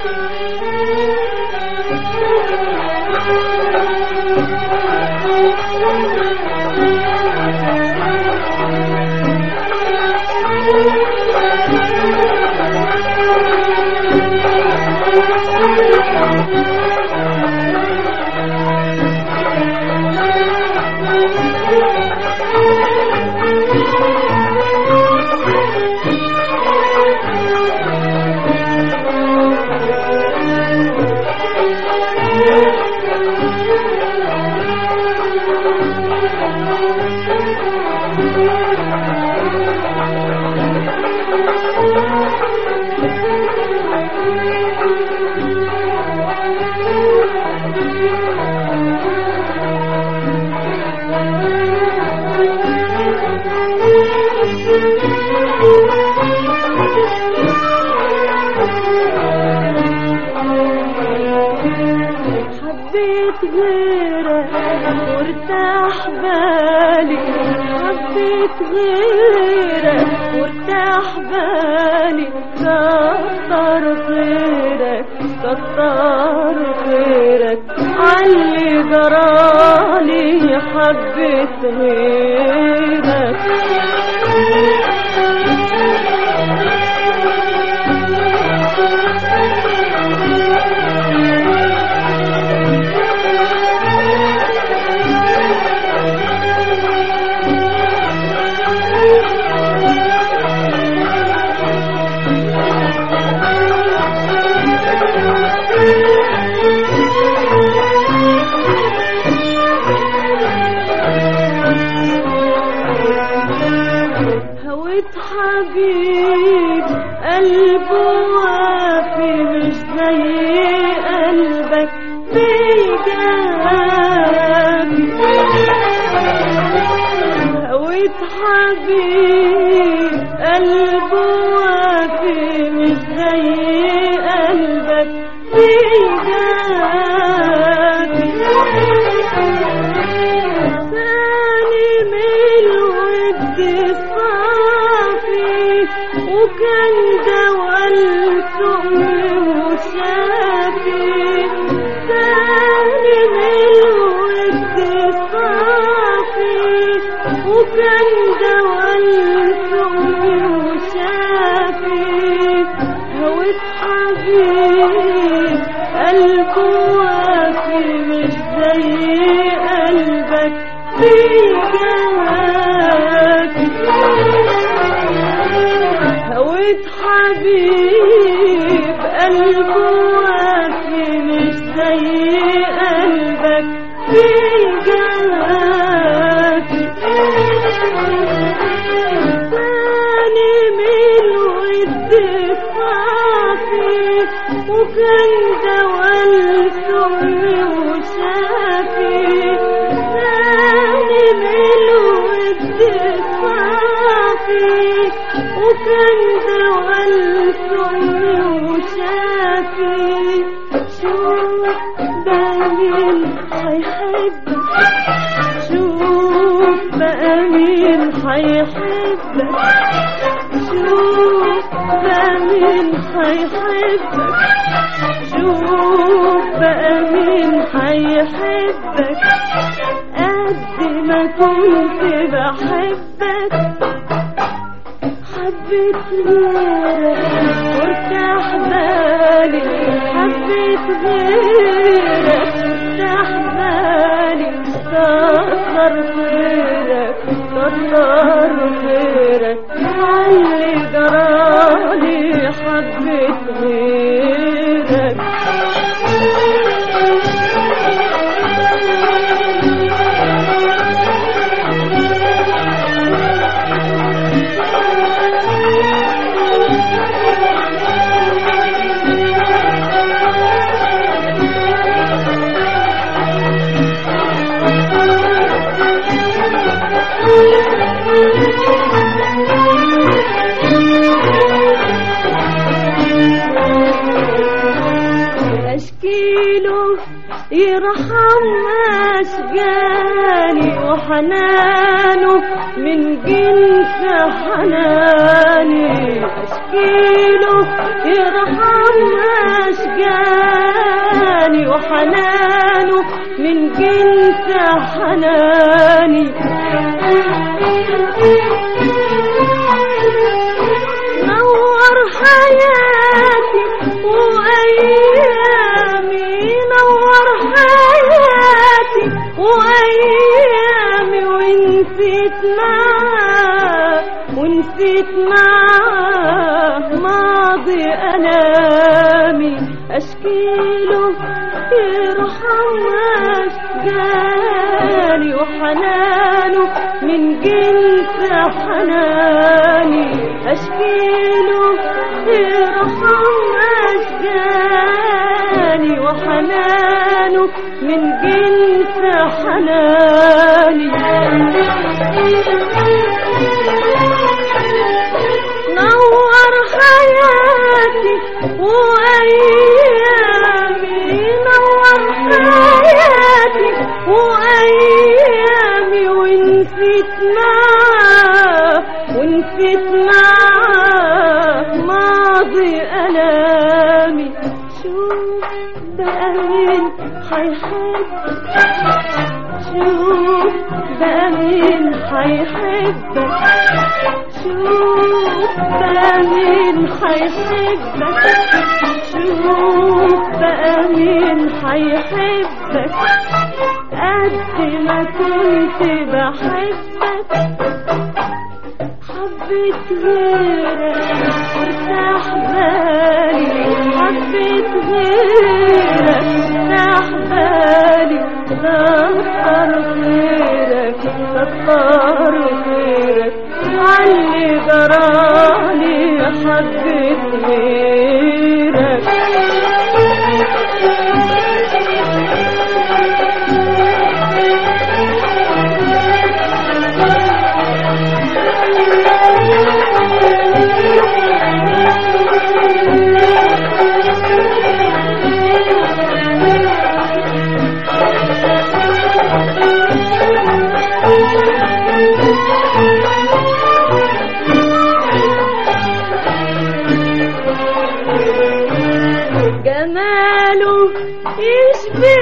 حبيت غيرك وارتاح بالي حبيت غيرك وارتاح بالي كتر خيرك كتر خيرك علي جرالي حبيت غيرك هويت حبيب قلبه وافي مش زي قلبك بيجابي هويت حبيب قلبه وافي مش زي قلبك بيجابي ثاني من الود الصافي وكان دوا السؤم وشافي ثاني من الود الصافي وكان دوا السؤم وشافي هوت حبيب قلبه وافي مش زي قلبك بيجاكي هوت حبيب قلبه وافي مش زي قلبك بيجاكي ثاني من الود الصافي وكان دوا السؤم وشافي ثاني من الود الصافي وكان دوا السؤم وشافي شوف بقى مين هيحبك شوف بقى مين هيحبك شوف بقى مين هيحبك شوف بقى مين هيحبك قد ما كنت بحبك حبيت غيرك وارتاح بالي حبيت غيرك وارتاح بالي كتر خيرك كتر خيرك علي جرالي حبيت غيرك أشكي اشكيله يرحم اشجاني وحنانه من جنس حناني اشكيله يرحم اشجاني وحنانه من جنس حناني نور حياتي وأيامي نور حياتي وأيامي ونسيت معاه ونسيت معاه ماضي أنامي أشكيله يرحم أشجاني وحنانه من جنس حناني أشكيله يرحم أشجاني وحنانه من جنس حناني نور حياتي وأيامي نور حياتي وأيامي ونسيت معاه ونسيت معاه ماضي ألامي شوف بقى مين هيحب شوف بقى مين هيحبك شوف بقى مين هيحبك شوف بقى مين هيحبك قد ما كنت بحبك حبيت غيرك وارتاح بالي حبيت غيرك وارتاح بالي كتر خيرك كتر خيرك علي جرالي حبيت غيرك جماله يشبه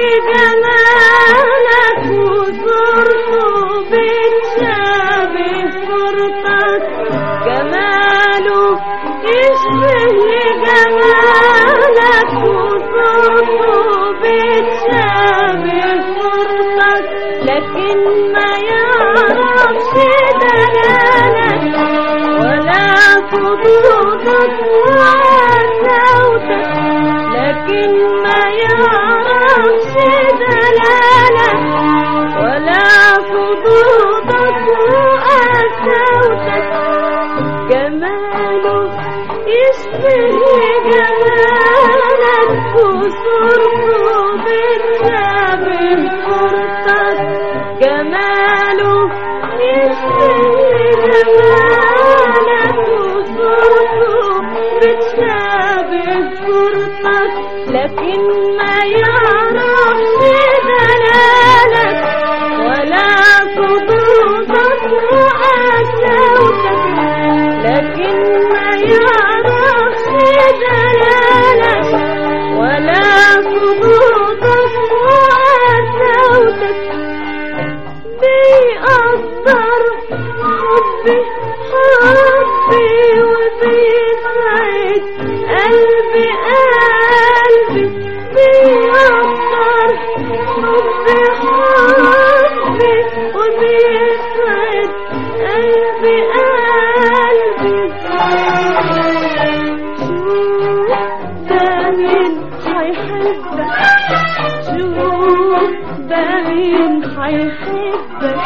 لجمالك وصورته بتشابه صورتك جماله يشبه لجمالك وصورته بتشابه صورتك لكن ما يعرفش دلالك ولا خطوطك وعساوتك لكن ما يعرفش دلالك ولا خطوطك وقساوتك جماله يشبه جمالك وصورته بتشابه صورتك جماله يشبه جمالك وصورته بتشابه صورتك لكن ما يعرفش دلالك ولا خطوطك وقساوتك لكن ما يعرفش دلالك ولا خطوطك وقساوتك بيقدر حبي حبي وبيسعد قلبي قلبي بيقدر حبي حبي وبيسعد قلبي قلبي شوف ده مين هيحبك شوف ده مين هيحبك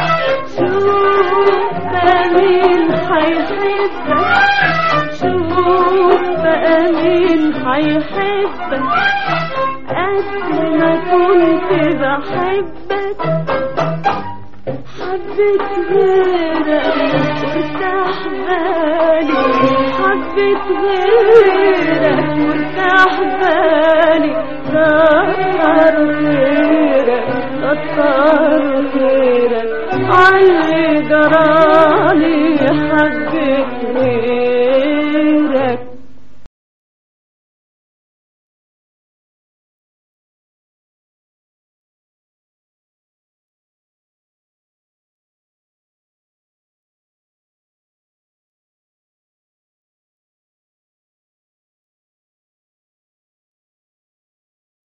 شوف ده مين هيحبك شوف بقى مين هيحبك قد ما كنت بحبك حبيت غيرك وارتاح بالي حبيت غيرك وارتاح بالي كتر غيرك كتر غيرك علي جرالي حبيت